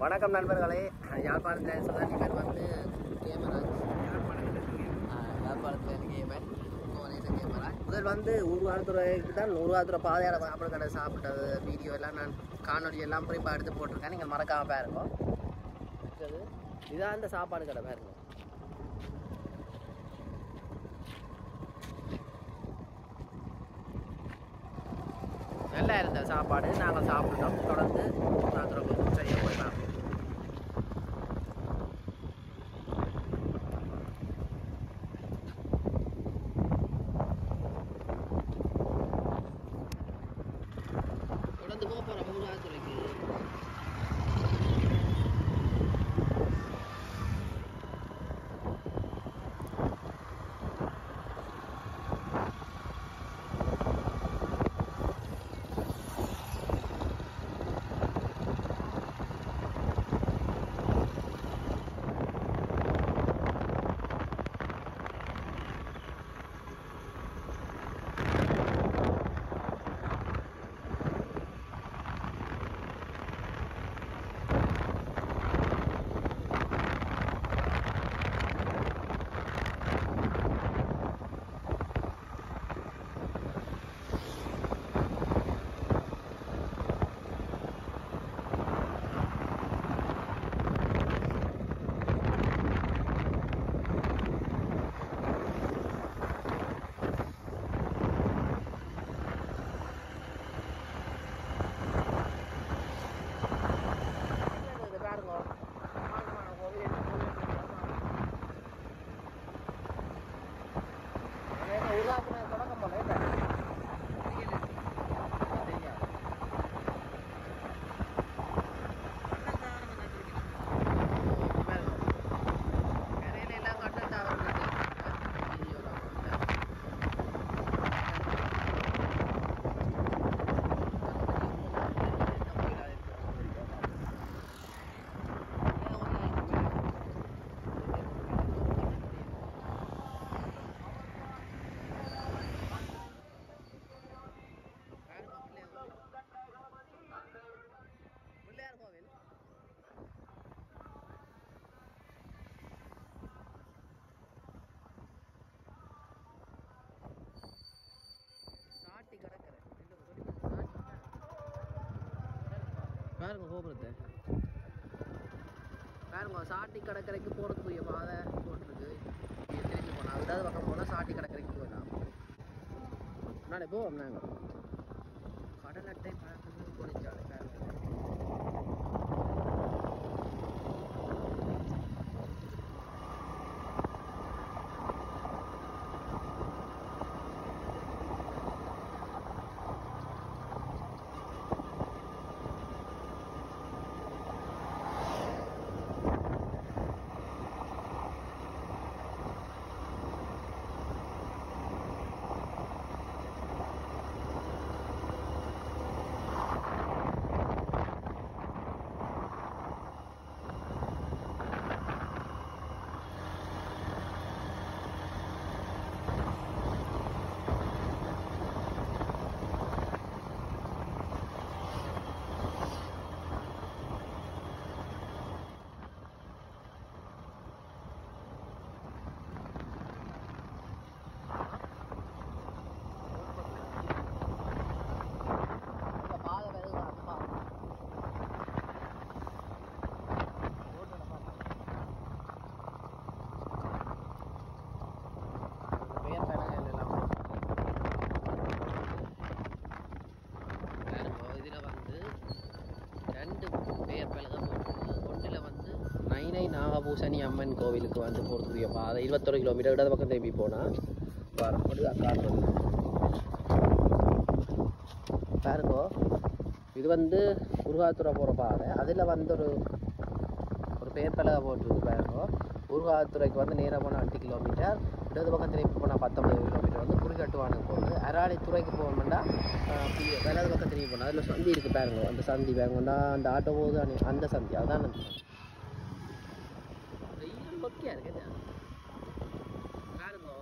வணக்கம் நண்பர்களே யாழ்ப்பாணத்தில் சதானி பேர் வந்து கேமராஜ் யாழ்ப்பாணத்தில் கேமன் கோவையில் கேமராஜ் முதல் வந்து உருவாத்துறைக்கு தான் உருவாத்துறை பாதையார சாப்பிட கடை சாப்பிட்டது வீடியோ எல்லாம் நான் காணொலி எல்லாம் குறிப்பாக எடுத்து போட்டிருக்கேன் நீங்கள் மறக்காம பாருங்க அடுத்தது இதான் அந்த சாப்பாடு கடை பாருங்க நல்லா இருந்த சாப்பாடு நாங்கள் சாப்பிட்டோம் தொடர்ந்து உருவாத்துறை செய்ய போயிடலாம் தொடர்ந்து போக போகிறோம் உருவாத்துறைக்கு இது பாருங்க பிரம்மாண்டமான கோவில். அது என்ன உருவாக்குன தொடக்கம் போல என்ன? தெரியாது. பாருங்க. கரையில எல்லாம் கண்டு டவர் கட்டிருக்காங்க. வீடியோல போட்டு. பிள்ளையார் கோவில் சாட்டி கிடக்குற பாருங்க கோபுரத்தை பாருங்க சாட்டி கடற்கரைக்கு போகிறதுக்குரிய பாதை போட்டிருக்கு இங்க திரும்பி போனால் விடாத பக்கம் போனால் சாட்டி கடற்கரைக்கு போயிடலாம் முன்னாடி போவோம் நாங்கள் கடல் அட்டை பார்க்கறது பொறிச்சாலை பாருங்க இந்த பாதை வேறு அந்த பாதை ரோட்டோட பாதை பெயர் பலகைகள் எல்லாம் பாருங்க இதில் வந்து ரெண்டு பெயர் பலகை போட்டிருக்கு ஒன்றில் வந்து நைனை நாகபூசணி அம்மன் கோவிலுக்கு வந்து போகிறதுக்குரிய பாதை இருபத்தொரு கிலோமீட்டர் இடது பக்கம் திரும்பி போனால் வரப்போது காட்டுறது பாருங்க இது வந்து முருகாத்துறை போகிற பாதை அதில் வந்து ஒரு ஒரு பேர் பலகை போட்டிருக்கு பாருங்க முருகாத்துறைக்கு வந்து நேராக போனால் எட்டு கிலோமீட்டர் இடது பக்கம் திரும்பி போனால் பத்தொன்பது கிலோமீட்டர் வந்து குறிக்கட்டுவானுக்கு போகுது அராளித்துறைக்கு போகணும்னா வலது பக்கம் திரும்பி போனால் அதில் சந்தி இருக்குது பாருங்க அந்த சந்தி பாருங்க அந்த அந்த ஆட்டோ போகுது அனி- அந்த சந்தி அதான் அந்த வெயில் மொக்கையாக இருக்குது பாருங்க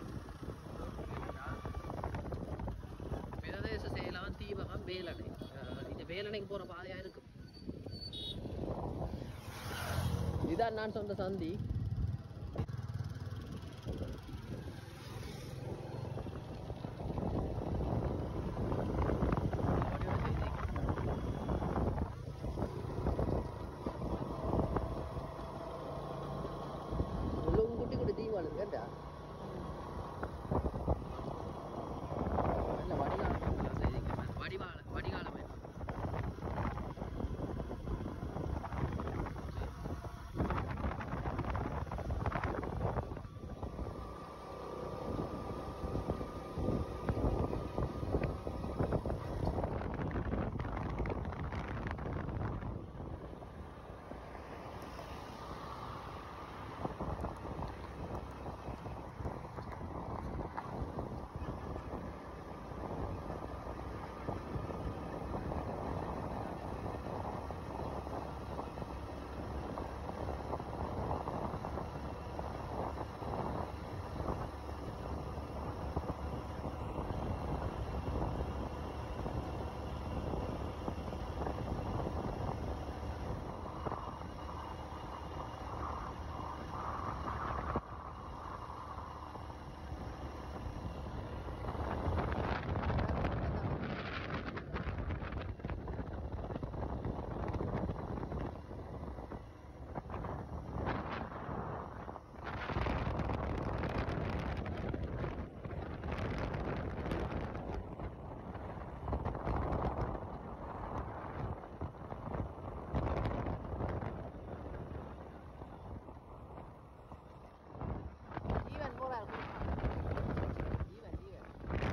பிரதேச செயலாம் தீபகம் வேலணை அஹ் இது வேலணைக்கு போகிற பாதையாக இருக்கும் இதான் நான் சொன்ன சந்தி உள்ளும் குட்டி குட்டி தீவாளு கேட்டா நல்ல வடிகாலம் வடிவாள வடிகாலமே ஈவன் போறாரு ஈவன் ஈவன்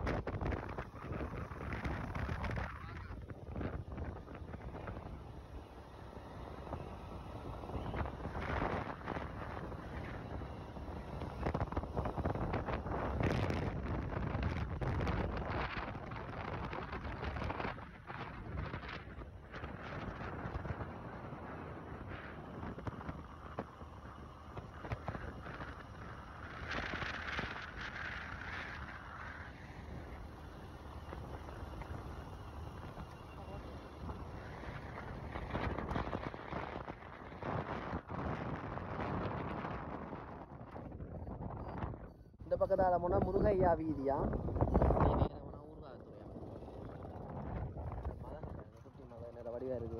இந்த பக்கத்தால போனா முருகையா வீதியா வடிவா இருக்கு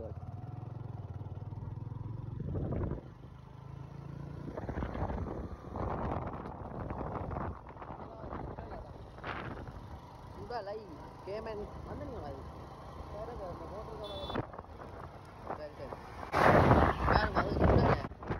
லை கேமன் வந்துங்களா சரி சரி பாருங்க அது சுடலை.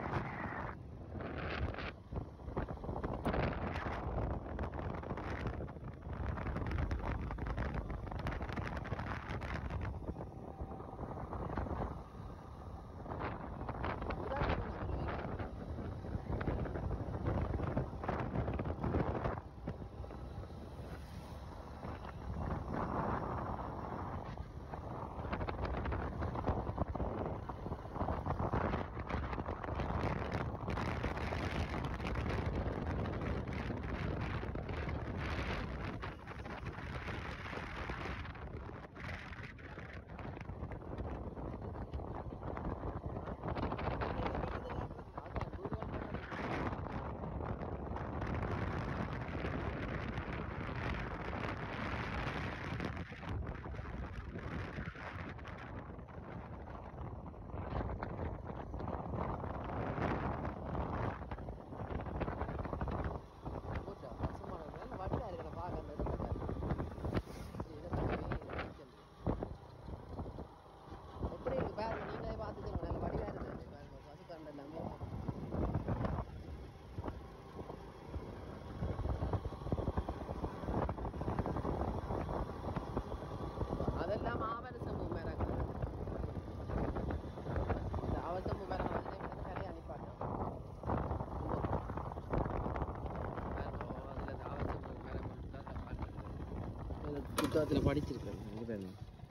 போச்சா? பசுமாடு நல்ல வடிவா இருக்குடா, பார்க்க அந்த இடத்துல பாரு. இதை பாரு, எப்படி இருக்கு பாருங்க நீங்களே பார்த்துக்கோங்க நல்ல வடிவா இருக்கு பாருங்க பசுக்கண்டு எல்லாமே அதெல்லாம் ஆவரசம் மேராங்க இந்த அவசம் மேராங்க நிறைய அனுப்பாட்டம் புத்தகத்தில் படிச்சிருக்கேன் இங்க பாருங்க.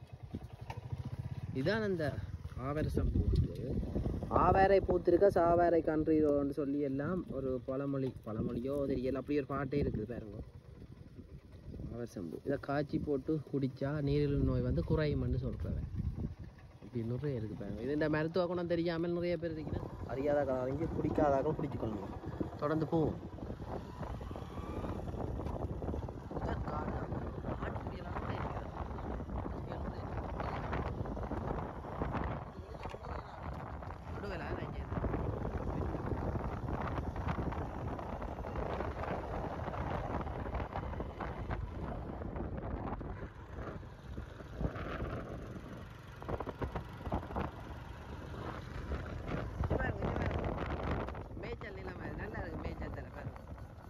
இதான் அந்த ஆவரசம் பூத்து ஆவாரை பூத்திருக்க சாவாரை கன்றியோன்னு சொல்லி எல்லாம் ஒரு பழமொழி பழமொழியோ தெரியல அப்படி ஒரு பாட்டே இருக்குது பாருங்க ஆவரசம்பூ இதை காய்ச்சி போட்டு குடிச்சா நீரிழிவு நோய் வந்து குறையும்னு சொல்கிறவன் இப்படி நிறைய இருக்குது பாருங்க இது இந்த மருத்துவ குணம் தெரியாமல் நிறைய பேர் இருக்குன்னா அறியாத அறிஞ்சு பிடிக்காதாக்கள் பிடிச்சிக்கொள்ளணும் தொடர்ந்து போவோம் மேய்ச்சல் இல்லாம நல்லா இருக்கு மேய்ச்சல் தலை பாருங்க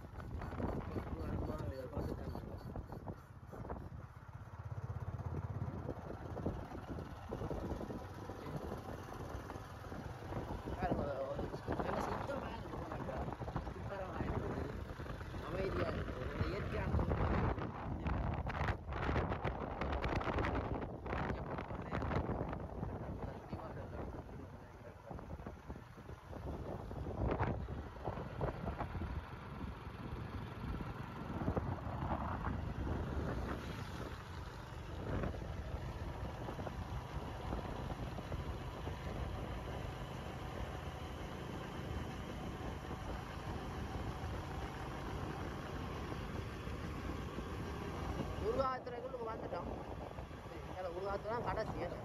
அமைதியாக இருக்கும் நல்ல இயற்கையான உருவாத்துறைக்குள்ள வந்துட்டோம் உருவாத்துறை கடைசி என்ன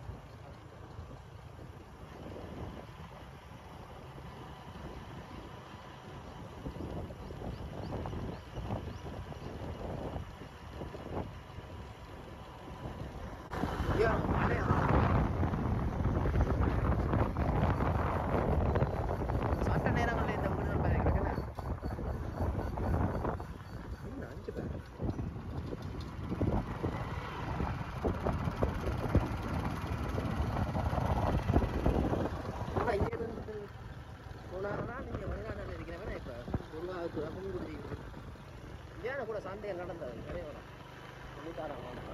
ஐயோ, மழையா? சட்ட நேரங்கள்ல இந்த வீடு தான் பாருங்க என்ன அஞ்சு பேர் ஆனா இங்க இருந்து போனாங்கன்னா நீங்க வெளிநாட்டில் இருக்கிறவங்க இப்போ உருவாக்கு புங்குடி ஏன் கூட சண்டையில் நடந்தது நிறைய வரும் சொல்லித்தாராங்க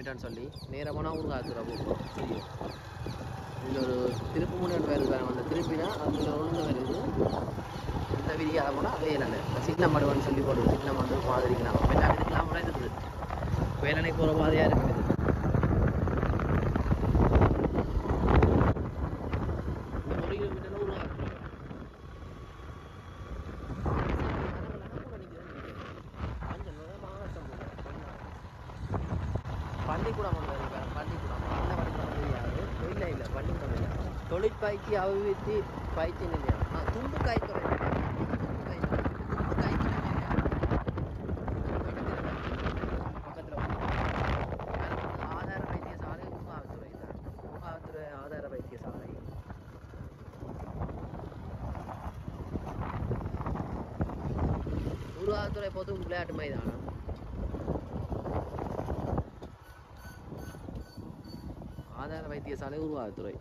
கிலோமீட்டர்னு சொல்லி நேராக போனால் உருகாத்துறை போகும் சரியும் இதில் ஒரு திருப்பு முனை வருது பாருங்க அந்த திருப்பினா அதில் ஒழுங்கு வருது இந்த விதியாக போனால் வேலனை சின்ன மடுவன்னு சொல்லி போடுது சின்ன மடு மாதிரிக்கலாம் எல்லா இதுக்கெல்லாம் கூட இருக்குது வேலனை போகிற மாதிரியாக இருக்குது இந்த ஒரு கிலோமீட்டர்ல உருகாத்துறை பள்ளிக்கூடம் ஒன்று இருக்கு பாருங்க, பள்ளிக்கூடம் அந்த பள்ளிக்கூடம் தெரியாது இல்லை இல்லை பள்ளிக்கூடம் இல்லை தொழிற்பயிற்சி அபிவிருத்தி பயிற்சி நிலையம் ஆ துண்டு கைத்துறை துண்டு கைத்துறை துண்டு கைத்துறை நிலையம். பக்கத்துல வந்து ஆதார வைத்தியசாலை ஊகாவத்துறை தான் ஊகாவத்துறை ஆதார வைத்தியசாலை ஊகாவத்துறை பொது விளையாட்டு மைதானம் ஆதார வைத்தியசாலை உருவாகத்துறை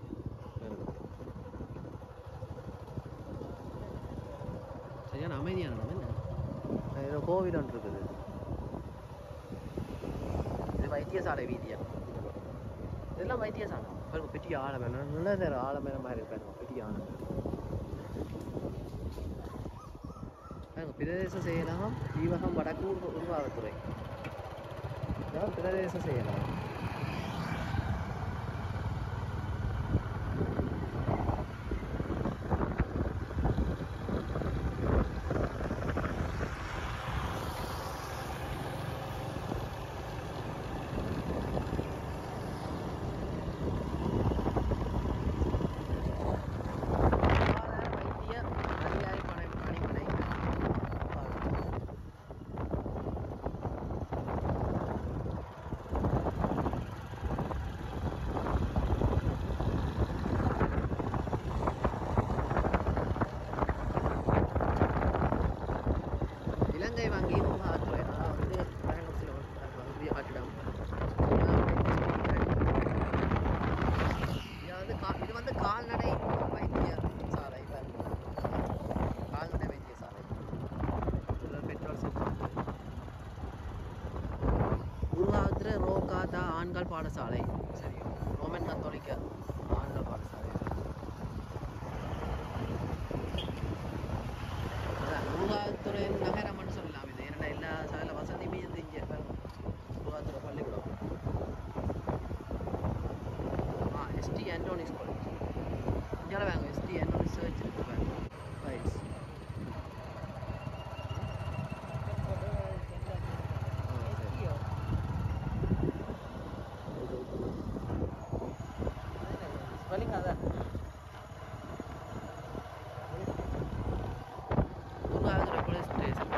சரியான அமைதியான இடம் என்ன ஏதோ கோவில் ஒன்று இருக்குது இது வைத்தியசாலை வீதியா இதெல்லாம் வைத்தியசாலை பாருங்க பெரிய ஆலமரம் நல்ல நேரம் ஆலமரம் மாதிரி இருப்பாங்க பெரிய ஆலமரம் பாருங்க பிரதேச செயலகம் தீவகம் வடக்கு உருவ- உருவாகத்துறை இதான் பிரதேச செயலகம் வைத்திய அதிகாரி பணி பணிமனை இலங்கை வங்கி முகாத்துறை அதாவது பயணத்தில் ஒரு புதிய கட்டிடம் இது வந்து கா- இது வந்து கால்நடை வைத்தியசாலை பாருங்க. கால்நடை வைத்தியசாலை இதுல பெட்ரோல் செட் உருவாகத்துல ரோகாதா ஆண்கள் பாடசாலை சரி ரோமன் கத்தோலிக்க ஆண்கள் பாடசாலை அதான் உருவாகத்துறை நகரம்னு சொல்லலாம் இது ஏன்னா எல்லா சகல வசதியுமே இருந்து இங்கே உருவாகத்துறை பள்ளிக்கூடம் ஆ எஸ்டி ஆண்டோனிஸ் காலேஜ் இங்கே வாங்க எஸ்டி ஆண்டோனிஸ் சர்ச் இருக்கு பாருங்க ரைட்ஸ் ஸ்பெல்லிங் அதான் உருவாகத்துறை போலீஸ் ஸ்டேஷன்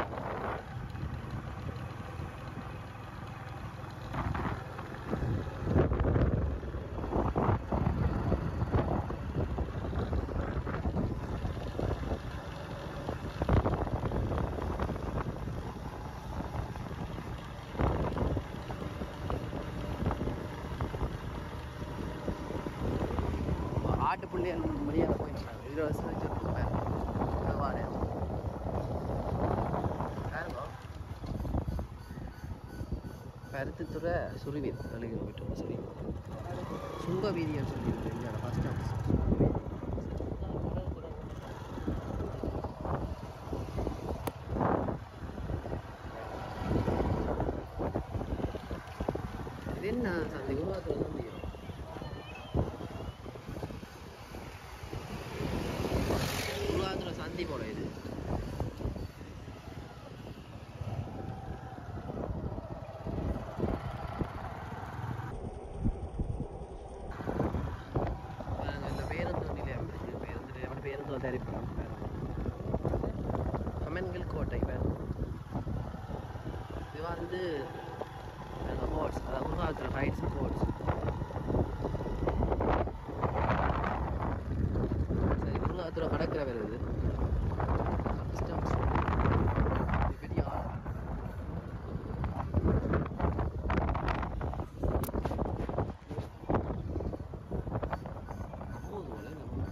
ஆட்டு பிள்ளைகள் முடியாத போயிட்டாங்க இருபது வருஷம் வச்சுருப்பேன் வாரேன் பாருங்க பருத்தித்துறை சுருவீர் ஏழு கிலோமீட்டர் சுருவீர் சுங்க வீதின்னு சொல்லியிருக்கு இந்த ஃபஸ்ட் ஆஃபீஸ் இது என்ன சந்தை உருவாக்குறது வந்து உருவாக்குற சந்தி போல இது பாருங்க, இந்த பேருந்து நிலையம் இருக்கு. பேருந்து நிலையம் பேருந்து தயாரிப்போம் கமென்கள் கோட்டை பாருங்க இது வந்து ஹோட்ஸ் அதாவது உருவாக்குற ரைட்ஸ் ஹோட்ஸ் சரி உருவாக்குற கடற்கரை வருது Customs. இது பெரிய ஆறு. போதும் இல்ல, நம்ம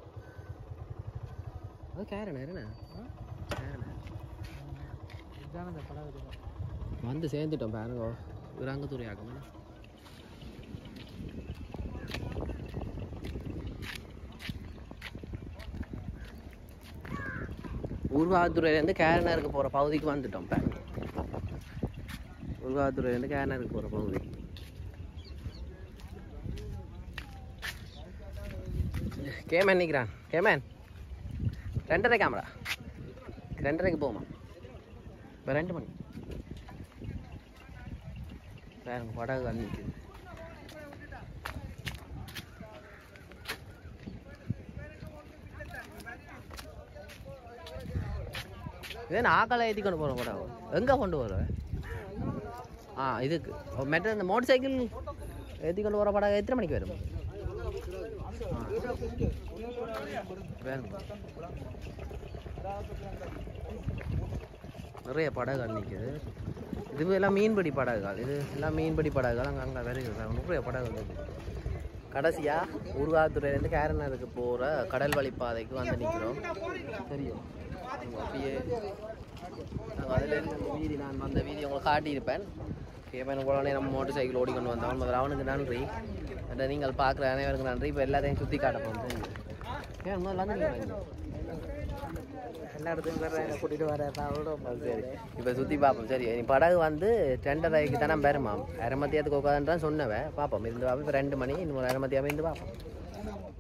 அது கேரன என்ன கேரன இதான வந்து சேர்ந்துட்டோம் பாருங்க விராங்கத்துறை ஆகும் ஊர்காத்துறையிலேருந்து கேரனருக்கு போகிற பகுதிக்கு வந்துட்டோம் பாருங்க ஊர்காத்துறையிலேருந்து கேரனருக்கு போகிற பகுதி கேமன் நிற்கிறான் கேமன் ரெண்டரை கேமரா ரெண்டரைக்கு போகுமா இப்போ ரெண்டு மணி பாருங்க படகு வந்து நிற்குது இதே ஆக்களை ஏற்றி கொண்டு போகிற படம் எங்கே கொண்டு போகிறேன் ஆ இதுக்கு மெட்ரோ இந்த மோட்டர் சைக்கிள் ஏற்றி கொண்டு போகிற படம் எத்தனை மணிக்கு வரும் ஆ. வேணுமா? நிறைய படகுகள் நிற்குது இது எல்லாம் மீன்பிடி படகுகள் இது எல்லாம் மீன்பிடி படகுகள் அங்கே அங்கே வருகிறது நிறைய படகுகள் இருக்குது கடைசியாக உருவாத்துறையிலேருந்து கேரனருக்கு போகிற கடல் வழி பாதைக்கு வந்து நிற்கிறோம் தெரியும் உங்க அப்படியே நாங்கள் அதுலேருந்து அந்த வீதி நான் வந்த வீதி உங்களுக்கு காட்டியிருப்பேன் கேமன் கூட நம்ம மோட்டர் சைக்கிள் ஓடிக்கொண்டு வந்தோம் முதல்ல அவனுக்கு நன்றி அந்த நீங்கள் பார்க்குற அனைவருக்கு நன்றி இப்போ எல்லாத்தையும் சுற்றி காட்ட போகிறோம் ஏன் முதல்ல வந்து நீங்கள் எல்லா இடத்துக்கும் வேற கூட்டிட்டு வர சரி இப்போ சுற்றி பார்ப்போம் சரி நீ படகு வந்து ரெண்டரைக்கு தானே பெருமாம் அரை மத்தியத்துக்கு உட்காந்துட்டான் சொன்னவன் பார்ப்போம் இருந்து பார்ப்போம் இப்போ ரெண்டு மணி இன்னும் ஒரு அரை மத்தியாவே இருந்து பார்ப்போம்